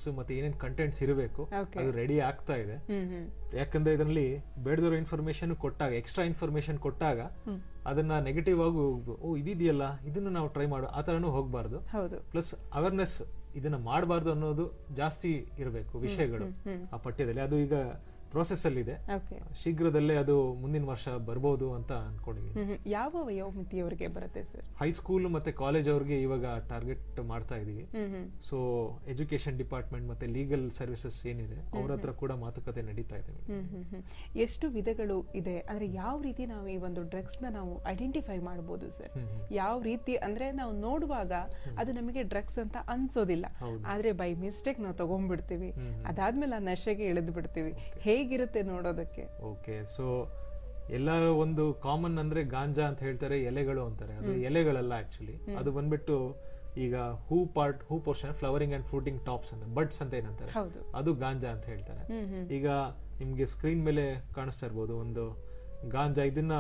Lists ಮತ್ತೆ ಏನೇನ್ contents ಇರಬೇಕು Okay. ಅದು ರೆಡಿ ಆಗ್ತಾ ಇದೆ ಹ್ಮ್ ಹ್ಮ್ ಯಾಕಂದ್ರೆ ಇದರಲ್ಲಿ ಬೇಡದಿರೋ ಇನ್ಫಾರ್ಮೇಶನ್ ಕೊಟ್ಟಾಗ ಎಕ್ಸ್ಟ್ರಾ ಇನ್ಫಾರ್ಮೇಶನ್ ಕೊಟ್ಟಾಗ ಅದನ್ನ ನೆಗೆಟಿವ್ ಆಗಿ ಹೋಗ್ಬೋದು ಓ ಇದಿದೆಯಲ್ಲ ಇದನ್ನ ನಾವು ಟ್ರೈ ಮಾಡೋ ಆ ತರನು ಹೋಗ್ಬಾರ್ದು ಹೌದು ಪ್ಲಸ್ ಅವೇರ್ನೆಸ್ ಇದನ್ನ ಮಾಡಬಾರ್ದು ಅನ್ನೋದು ಜಾಸ್ತಿ ಇರಬೇಕು ವಿಷಯಗಳು ಆ ಪಠ್ಯದಲ್ಲಿ ಅದು ಈಗ ಪ್ರೋಸೆಸ್ ಅಲ್ಲಿ ಇದೆ ಓಕೆ ಶೀಘ್ರದಲ್ಲೇ ಅದು ಮುಂದಿನ ವರ್ಷ ಬರ್ಬೋದು ಅಂತ ಅನ್ಕೊಂಡಿದ್ದೀನಿ ಹ್ಮ್ ಹ್ಮ್. ಯಾವ ವಯೋಮಿತಿಯವರಿಗೆ ಬರುತ್ತೆ ಸರ್ ಹೈಸ್ಕೂಲ್ ಮತ್ತೆ ಕಾಲೇಜ್ ಅವ್ರಿಗೆ ಇವಾಗ ಟಾರ್ಗೆಟ್ ಮಾಡ್ತಾ ಇದೀವಿ ಹ್ಮ್ ಹ್ಮ್ ಸೊ ಎಜುಕೇಶನ್ ಡಿಪಾರ್ಟ್ಮೆಂಟ್ ಮತ್ತೆ ಲೀಗಲ್ ಸರ್ವಿಸಸ್ ಏನಿದೆ ಅವ್ರ ಹತ್ರ ಕೂಡ ಮಾತುಕತೆ ನಡೀತಾ ಇದೆ ಹ್ಮ್ ಹ್ಮ್ ಹ್ಮ್. ಎಷ್ಟು ವಿಧಗಳು ಇದೆ ಅಂದ್ರೆ ಯಾವ ರೀತಿ ನಾವು ಈ ಒಂದು ಡ್ರಗ್ಸ್ ನ ನಾವು ಐಡೆಂಟಿಫೈ ಮಾಡಬಹುದು ಸರ್ ಹ್ಮ್ ಹ್ಮ್. ಯಾವ ರೀತಿ ಅಂದ್ರೆ ನಾವು ನೋಡುವಾಗ ಅದು ನಮಗೆ ಡ್ರಗ್ಸ್ ಅಂತ ಅನ್ಸೋದಿಲ್ಲ ಹೌದು. ಆದ್ರೆ ಬೈ ಮಿಸ್ಟೇಕ್ ನಾವು ತಗೊಂಡ್ಬಿಡ್ತೀವಿ ಹ್ಮ್ ಹ್ಮ್. ಅದಾದ್ಮೇಲೆ ಆ ನಶೆಗೆ ಇಳಿದು ಬಿಡ್ತೀವಿ ಹೇಗಿರುತ್ತೆ ನೋಡೋದಕ್ಕೆ ಓಕೆ ಸೊ ಎಲ್ಲರ ಒಂದು ಕಾಮನ್ ಅಂದ್ರೆ ಗಾಂಜಾ ಅಂತ ಹೇಳ್ತಾರೆ ಎಲೆಗಳು ಅಂತಾರೆ ಅದು ಎಲೆಗಳಲ್ಲ ಆಕ್ಚುಲಿ ಅದು ಬಂದ್ಬಿಟ್ಟು ಈಗ ಹೂ ಪಾರ್ಟ್ ಹೂ portion flowering and fruiting tops ಅಂತ ಬಡ್ಸ್ ಅಂತ ಏನಂತಾರೆ ಹೌದು ಅದು ಗಾಂಜಾ ಅಂತ ಹೇಳ್ತಾರೆ ಹ್ಮ್ ಹ್ಮ್ ಈಗ ನಿಮ್ಗೆ ಸ್ಕ್ರೀನ್ ಮೇಲೆ ಕಾಣಿಸ್ತಾ ಇರ್ಬೋದು ಒಂದು ಗಾಂಜಾ ಇದನ್ನ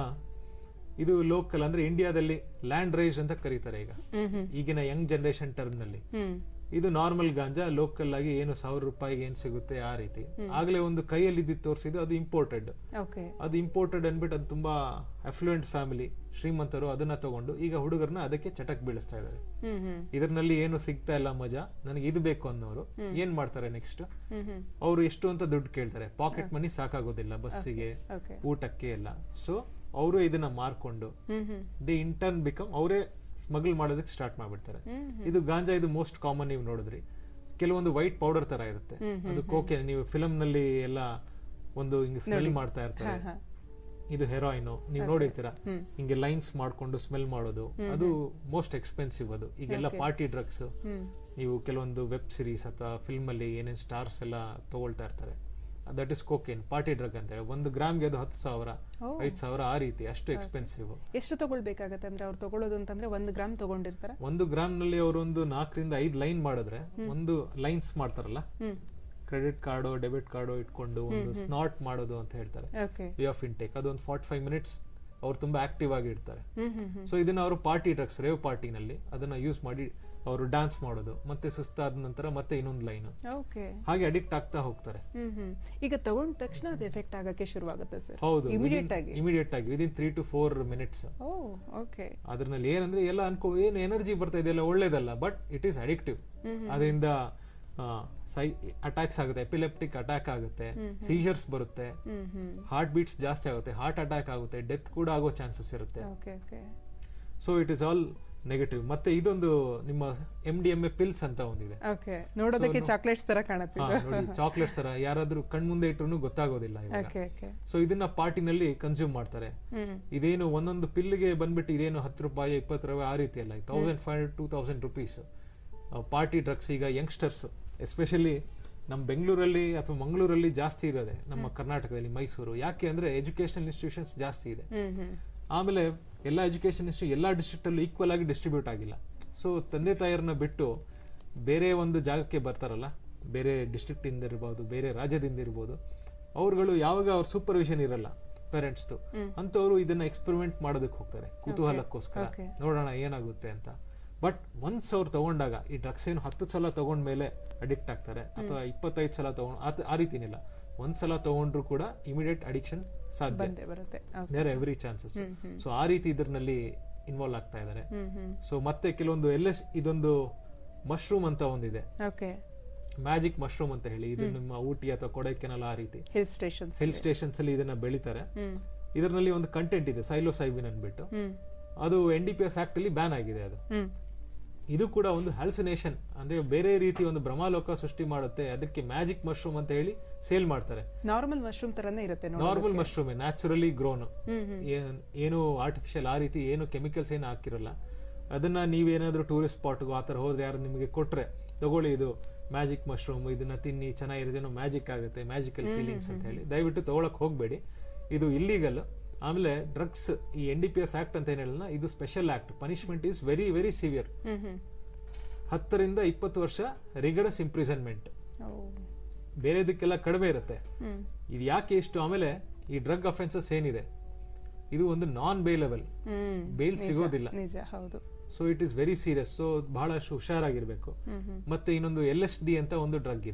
ಇದು ಲೋಕಲ್ ಅಂದ್ರೆ ಇಂಡಿಯಾದಲ್ಲಿ ಲ್ಯಾಂಡ್ ರೈಸ್ ಅಂತ ಕರೀತಾರೆ ಈಗ ಹ್ಮ್ ಹ್ಮ್ ಈಗಿನ ಯಂಗ್ ಜನರೇಷನ್ ಟರ್ಮ್ ನಲ್ಲಿ ಹ್ಮ್ ಇದು ನಾರ್ಮಲ್ ಗಾಂಜಾ ಲೋಕಲ್ ಆಗಿ ಏನು ಸಾವಿರ ರೂಪಾಯಿಗೆ ಏನ್ ಸಿಗುತ್ತೆ ಆ ರೀತಿ ಆಗ್ಲೇ ಒಂದು ಕೈಯಲ್ಲಿ ಇದ್ದಿದ್ದು ತೋರಿಸಿದ್ದು ಅದು ಇಂಪೋರ್ಟೆಡ್ ಓಕೆ ಅದು ಇಂಪೋರ್ಟೆಡ್ ಅನ್ಬಿಟ್ಟು ಅದು ತುಂಬಾ ಅಫ್ಲುಯೆಂಟ್ ಫ್ಯಾಮಿಲಿ ಶ್ರೀಮಂತರು ಅದನ್ನ ತಗೊಂಡು ಈಗ ಹುಡುಗರನ್ನ ಅದಕ್ಕೆ ಚಟಕ್ ಬೀಳಿಸ್ತಾ ಇದ್ದಾರೆ ಹ್ಮ್ ಹ್ಮ್ ಇದರಲ್ಲಿ ಏನು ಸಿಗ್ತಾ ಇಲ್ಲ ಮಜಾ ನನಗೆ ಇದು ಬೇಕು ಅನ್ನೋರು ಏನ್ ಮಾಡ್ತಾರೆ ನೆಕ್ಸ್ಟ್ ಹ್ಮ್ ಹ್ಮ್ ಅವರು ಎಷ್ಟು ಅಂತ ದುಡ್ಡು ಕೇಳ್ತಾರೆ ಪಾಕೆಟ್ ಮನಿ ಸಾಕಾಗೋದಿಲ್ಲ ಬಸ್ಸಿಗೆ ಓಕೆ ಊಟಕ್ಕೆ ಎಲ್ಲ ಸೊ ಅವರು ಇದನ್ನ ಮಾರ್ಕೊಂಡು ಹ್ಮ್ ಹ್ಮ್ ದಿ ಇಂಟರ್ನ್ ಬಿಕಮ್ ಅವರೇ ಸ್ಮಗಲ್ ಮಾಡೋದಕ್ಕೆ ಸ್ಟಾರ್ಟ್ ಮಾಡ್ಬಿಡ್ತಾರೆ ಹ್ಮ್ ಇದು ಗಾಂಜಾ ಇದು ಮೋಸ್ಟ್ ಕಾಮನ್ ನೀವು ನೋಡಿದ್ರಿ ಕೆಲವೊಂದು ವೈಟ್ ಪೌಡರ್ ತರ ಇರುತ್ತೆ ಅದು ಕೋಕೆ ನೀವು ಫಿಲಮ್ ನಲ್ಲಿ ಎಲ್ಲ ಒಂದು ಹಿಂಗೆ ಸ್ಮೆಲ್ ಮಾಡ್ತಾ ಇರ್ತಾರೆ ಹಾ. ಇದು ಹೆರಾಯಿನ್ ನೀವು ನೋಡಿರ್ತೀರಾ ಹಿಂಗೆ ಲೈನ್ಸ್ ಮಾಡ್ಕೊಂಡು ಸ್ಮೆಲ್ ಮಾಡೋದು ಅದು ಮೋಸ್ಟ್ ಎಕ್ಸ್ಪೆನ್ಸಿವ್ ಅದು ಈಗೆಲ್ಲ ಪಾರ್ಟಿ ಡ್ರಗ್ಸ್ ಹ್ಮ್ ನೀವು ಕೆಲವೊಂದು ವೆಬ್ ಸಿರೀಸ್ ಅಥವಾ ಫಿಲ್ಮ್ ಅಲ್ಲಿ ಏನೇನ್ ಸ್ಟಾರ್ಸ್ ಎಲ್ಲ ತಗೊಳ್ತಾ ಇರ್ತಾರೆ that is cocaine party drug ಅಂತ ಹೇಳಿ ಒಂದು ಗ್ರಾಮ್ಗೆ ಅದು ಹತ್ತು ಸಾವಿರ ಓ. ಐದು ಸಾವಿರ ಆ ರೀತಿ ಅಷ್ಟು ಎಕ್ಸ್ಪೆನ್ಸಿವ್ ಎಷ್ಟು ತಗೊಳ್ಬೇಕಾಗತ್ತೆ ಅಂದ್ರೆ ಅವ್ರು ತಗೊಳ್ಳೋದು ಅಂತಂದ್ರೆ ಒಂದು ಗ್ರಾಮ್ ತಗೊಂಡಿರ್ತಾರ ಒಂದು ಗ್ರಾಮ್ ನಲ್ಲಿ ಅವರೊಂದು ನಾಲ್ಕರಿಂದ ಐದು ಲೈನ್ ಮಾಡಿದ್ರೆ ಒಂದು ಲೈನ್ಸ್ ಮಾಡ್ತಾರಲ್ಲ ಹ್ಮ್ ಕ್ರೆಡಿಟ್ ಕಾರ್ಡು ಡೆಬಿಟ್ ಕಾರ್ಡು ಇಟ್ಕೊಂಡು ಒಂದು ಸ್ನಾಟ್ ಮಾಡೋದು ಅಂತ ಹೇಳ್ತಾರೆ ಓಕೆ ವೇ ಆಫ್ ಇಂಟೇಕ್ ಅದೊಂದು ಫಾರ್ಟಿ ಫೈವ್ ಮಿನಿಟ್ಸ್ ಅವ್ರು ತುಂಬಾ ಆಕ್ಟಿವ್ ಆಗಿ ಇರ್ತಾರೆ ಹ್ಮ್ ಹ್ಮ್ ಹ್ಮ್ ಸೊ ಇದನ್ನ ಅವರು ಪಾರ್ಟಿ ಡ್ರಗ್ಸ್ ರೇವ್ ಪಾರ್ಟಿನಲ್ಲಿ ಅದನ್ನ ಯೂಸ್ ಮಾಡಿ ಅವರು ಡ್ಯಾನ್ಸ್ ಮಾಡೋದು ಮತ್ತೆ ಸುಸ್ತಾದ ನಂತರ ಮತ್ತೆ ಇನ್ನೊಂದು ಲೈನ್ ಓಕೆ ಹಾಗೆ ಅಡಿಕ್ಟ್ ಆಗ್ತಾ ಹೋಗ್ತಾರೆ ಹ್ಮ್ ಹ್ಮ್ ಈಗ ತಗೊಂಡ ತಕ್ಷಣ ಅದು ಎಫೆಕ್ಟ್ ಆಗಕ್ಕೆ ಶುರುವಾಗುತ್ತೆ ಸರ್ ಹೌದು ಇಮಿಡಿಯೇಟ್ ಆಗಿ ಇಮಿಡಿಯೇಟ್ ಆಗಿ within three to four minutes oh okay ಅದ್ರಲ್ಲಿ ಏನಂದ್ರೆ ಎಲ್ಲ ಅನ್ಕೋ ಏನು ಎನರ್ಜಿ ಬರ್ತಾ ಇದೆಯಲ್ಲ ಒಳ್ಳೇದಲ್ಲ ಬಟ್ ಇಟ್ ಈಸ್ ಅಡಿಕ್ಟಿವ್ ಅದರಿಂದ ಸೈ ಅಟ್ಯಾಕ್ಸ್ ಆಗುತ್ತೆ ಎಪಿಲೆಪ್ಟಿಕ್ ಅಟ್ಯಾಕ್ ಆಗುತ್ತೆ ಸೀಜರ್ಸ್ ಬರುತ್ತೆ ಹ್ಮ್ ಹ್ಮ್ ಹಾರ್ಟ್ ಬೀಟ್ಸ್ ಜಾಸ್ತಿ ಆಗುತ್ತೆ ಹಾರ್ಟ್ ಅಟ್ಯಾಕ್ ಆಗುತ್ತೆ ಡೆತ್ ಕೂಡ ಆಗೋ ಚಾನ್ಸಸ್ ಇರುತ್ತೆ okay okay so it is all negative ಮತ್ತೆ ಇದೊಂದು ನಿಮ್ಮ M D M A pills ಅಂತ ಒಂದಿದೆ ಓಕೆ ನೋಡೋದಕ್ಕೆ ಚಾಕ್ಲೇಟ್ಸ್ ತರ ಕಾಣುತ್ತೆ ಹಾ, ನೋಡಿ ಚಾಕ್ಲೇಟ್ಸ್ ತರ ಯಾರಾದ್ರೂ ಕಣ್ಮುಂದೆ ಇಟ್ರು ಗೊತ್ತಾಗೋದಿಲ್ಲ ಇವಾಗ ಓಕೆ ಓಕೆ ಸೊ ಇದನ್ನ ಪಾರ್ಟಿನಲ್ಲಿ ಕನ್ಸ್ಯೂಮ್ ಮಾಡ್ತಾರೆ ಹ್ಮ್ ಇದೇನು ಒಂದೊಂದು ಪಿಲ್ಗೆ ಬಂದ್ಬಿಟ್ಟು ಇದೇನು ಹತ್ತು ರೂಪಾಯಿ ಇಪ್ಪತ್ತು ರೂಪಾಯಿ ಆ ರೀತಿ ಅಲ್ಲ thousand five hundred two thousand rupees party drugs ಈಗ ಯಂಗ್ಸ್ಟರ್ಸ್ ಎಸ್ಪೆಷಲಿ ನಮ್ಮ ಬೆಂಗಳೂರಲ್ಲಿ ಅಥವಾ ಮಂಗಳೂರಲ್ಲಿ ಜಾಸ್ತಿ ಇರೋದೆ ನಮ್ಮ ಕರ್ನಾಟಕದಲ್ಲಿ ಮೈಸೂರು ಯಾಕೆ ಅಂದ್ರೆ ಎಜುಕೇಶನಲ್ ಇನ್ಸ್ಟಿಟ್ಯೂಷನ್ಸ್ ಜಾಸ್ತಿ ಇದೆ ಹ್ಮ್ ಹ್ಮ್ ಆಮೇಲೆ ಎಲ್ಲ ಎಜುಕೇಶನ್ ಇನ್ಸ್ಟಿಟ್ಯೂ ಎಲ್ಲ ಡಿಸ್ಟ್ರಿಕ್ಟ್ ಅಲ್ಲೂ ಈಕ್ವಲ್ ಆಗಿ ಡಿಸ್ಟ್ರಿಬ್ಯೂಟ್ ಆಗಿಲ್ಲ ಸೊ ತಂದೆ ತಾಯಿಯರನ್ನ ಬಿಟ್ಟು ಬೇರೆ ಒಂದು ಜಾಗಕ್ಕೆ ಬರ್ತಾರಲ್ಲ ಬೇರೆ ಡಿಸ್ಟ್ರಿಕ್ಟ್ ಇಂದ ಇರ್ಬೋದು ಬೇರೆ ರಾಜ್ಯದಿಂದ ಇರ್ಬೋದು ಅವ್ರುಗಳು ಯಾವಾಗ ಅವ್ರ ಸೂಪರ್ವಿಷನ್ ಇರಲ್ಲ ಪೇರೆಂಟ್ಸ್ದು ಅಂತವ್ರು ಇದನ್ನ ಎಕ್ಸ್ಪೆರಿಮೆಂಟ್ ಮಾಡೋದಕ್ಕೆ ಹೋಗ್ತಾರೆ ಕುತೂಹಲಕ್ಕೋಸ್ಕರ Okay. ನೋಡೋಣ ಏನಾಗುತ್ತೆ ಅಂತ ಬಟ್ ಒನ್ಸ್ ಅವ್ರು ತಗೊಂಡಾಗ ಈ ಡ್ರಗ್ಸ್ ಏನು ಹತ್ತು ಸಲ ತಗೊಂಡ್ಮೇಲೆ ಅಡಿಕ್ಟ್ ಆಗ್ತಾರೆ ಅಥವಾ ಇಪ್ಪತ್ತೈದು ಸಲ ತಗೊಂಡ್ ಆತ- ಆ ರೀತಿನಿಲ್ಲ ಒಂದ್ ಸಲ ತಗೊಂಡ್ರು ಕೂಡ ಇಮಿಡಿಯೇಟ್ ಅಡಿಕ್ಷನ್ ಸಾಧ್ಯ ಬಂದೇ ಬರುತ್ತೆ okay there every chances so ಆ ರೀತಿ ಇದರಲ್ಲಿ ಇನ್ವಾಲ್ವ್ ಆಗ್ತಾ ಇದ್ದಾರೆ ಹ್ಮ್ ಹ್ಮ್ ಸೊ ಮತ್ತೆ ಕೆಲವೊಂದು ಎಲ್ಲ ಇದೊಂದು ಮಶ್ರೂಮ್ ಅಂತ ಒಂದಿದೆ ಓಕೆ ಮ್ಯಾಜಿಕ್ ಮಶ್ರೂಮ್ ಅಂತ ಹೇಳಿ ಇದು ನಿಮ್ಮ ಊಟಿ ಅಥವಾ ಕೊಡೈಕೆನಲ್ ಆ ರೀತಿ ಹಿಲ್ ಸ್ಟೇಷನ್ಸ್ ಹಿಲ್ ಸ್ಟೇಷನ್ಸ್ ಅಲ್ಲಿ ಇದನ್ನ ಬೆಳಿತಾರೆ ಹ್ಮ್ ಇದರಲ್ಲಿ ಒಂದು ಕಂಟೆಂಟ್ ಇದೆ ಸೈಲೋಸೈಬಿನ್ ಅನ್ಬಿಟ್ಟು ಹ್ಮ್ ಅದು N D P S act ಅಲ್ಲಿ ಬ್ಯಾನ್ ಆಗಿದೆ ಅದು ಹ್ಮ್ ಇದು ಕೂಡ ಒಂದು ಹ್ಯಾಲ್ಸಿನೇಷನ್ ಅಂದ್ರೆ ಬೇರೆ ರೀತಿ ಒಂದು ಭ್ರಮಾಲೋಕ ಸೃಷ್ಟಿ ಮಾಡುತ್ತೆ ಅದಕ್ಕೆ ಮ್ಯಾಜಿಕ್ ಮಶ್ರೂಮ್ ಅಂತ ಹೇಳಿ ಸೇಲ್ ಮಾಡ್ತಾರೆ ನಾರ್ಮಲ್ ಮಶ್ರೂಮ್ ತರನೇ ಇರುತ್ತೆ ನೋಡಿ ನಾರ್ಮಲ್ ಮಶ್ರೂಮ್ ನ್ಯಾಚುರಲಿ ಗ್ರೋನ್ ಹ್ಮ್ ಹ್ಮ್ ಏನ್- ಏನು ಆರ್ಟಿಫಿಷಿಯಲ್ ಆ ರೀತಿ ಏನು ಕೆಮಿಕಲ್ಸ್ ಏನು ಹಾಕಿರಲ್ಲ ಅದನ್ನ ನೀವೇನಾದ್ರೂ ಟೂರಿಸ್ಟ್ ಸ್ಪಾಟ್ಗೂ ಆ ಥರ ಹೋದ್ರೆ ಯಾರು ನಿಮಗೆ ಕೊಟ್ರೆ ತಗೊಳ್ಳಿ ಇದು ಮ್ಯಾಜಿಕ್ ಮಶ್ರೂಮ್ ಇದನ್ನ ತಿನ್ನಿ ಚೆನ್ನಾಗಿರೋದೇನೋ ಮ್ಯಾಜಿಕ್ ಆಗುತ್ತೆ ಮ್ಯಾಜಿಕಲ್ ಫೀಲಿಂಗ್ಸ್ ಅಂತ ಹೇಳಿ ದಯವಿಟ್ಟು ತಗೊಳಕ್ ಹೋಗ್ಬೇಡಿ ಇದು ಇಲ್ಲೀಗಲ್ ಆಮೇಲೆ ಡ್ರಗ್ಸ್ ಈ N D P S act ಅಂತ ಏನ್ ಹೇಳಲ್ಲ ಇದು special act punishment is very very severe ಹ್ಮ್ ಹ್ಮ್ ಹತ್ತರಿಂದ ಇಪ್ಪತ್ತು ವರ್ಷ ರಿಗರಸ್ ಇಂಪ್ರಿಸನ್ಮೆಂಟ್ ಓ ಬೇರೆದಕ್ಕೆಲ್ಲ ಕಡಿಮೆ ಇರುತ್ತೆ ಹ್ಮ್ ಇದು ಯಾಕೆ ಇಷ್ಟು ಆಮೇಲೆ ಈ ಡ್ರಗ್ ಅಫೆನ್ಸಸ್ ಏನಿದೆ ಇದು ಒಂದು ನಾನ್ ಬೇಲೆಬಲ್ ಹ್ಮ್ ಬೇಲ್ ನಿಜ, ಸಿಗೋದಿಲ್ಲ ನಿಜ ಹೌದು so it is very serious so ಬಹಳಷ್ಟು ಹುಷಾರಾಗಿರ್ಬೇಕು ಹ್ಮ್ ಹ್ಮ್ ಮತ್ತೆ ಇನ್ನೊಂದು ಎಲ್ ಎಸ್ ಡಿ ಅಂತ ಒಂದು ಡ್ರಗ್ ಇದೆ